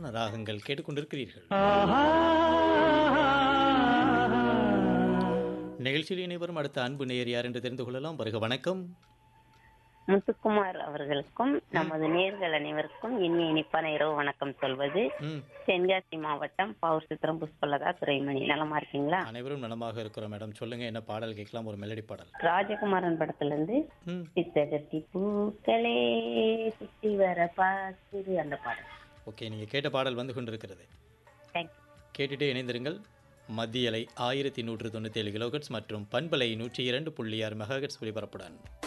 சுகமான ராகங்கள் கேட்டுக்கொண்டிருக்கிறீர்கள் நிகழ்ச்சியில் இணைவரும் அடுத்த அன்பு நேயர் யார் என்று தெரிந்து கொள்ளலாம் வருக வணக்கம் முத்துக்குமார் அவர்களுக்கும் நமது நேர்கள் அனைவருக்கும் இனிய இனிப்பான இரவு வணக்கம் சொல்வது ம் தென்காசி மாவட்டம் பவுர் சித்திரம் புஷ்பலதா துரைமணி நலமா இருக்கீங்களா அனைவரும் நலமாக இருக்கிறோம் மேடம் சொல்லுங்க என்ன பாடல் கேட்கலாம் ஒரு மெலடி பாடல் ராஜகுமாரன் படத்துல இருந்து ம் சித்தகத்தி பூக்களே சுத்தி வர பாக்குது அந்த பாடல் ஓகே நீங்கள் கேட்ட பாடல் வந்து கொண்டிருக்கிறது தேங்க்யூ கேட்டுட்டே இணைந்திருங்கள் மத்திய அலை ஆயிரத்தி நூற்று தொண்ணூற்றி ஏழு கிலோஹெட்ஸ் மற்றும் பண்பலை நூற்றி இரண்டு புள்ளி ஆறு மெகாஹெட்ஸ் ஒலிபரப்புடன்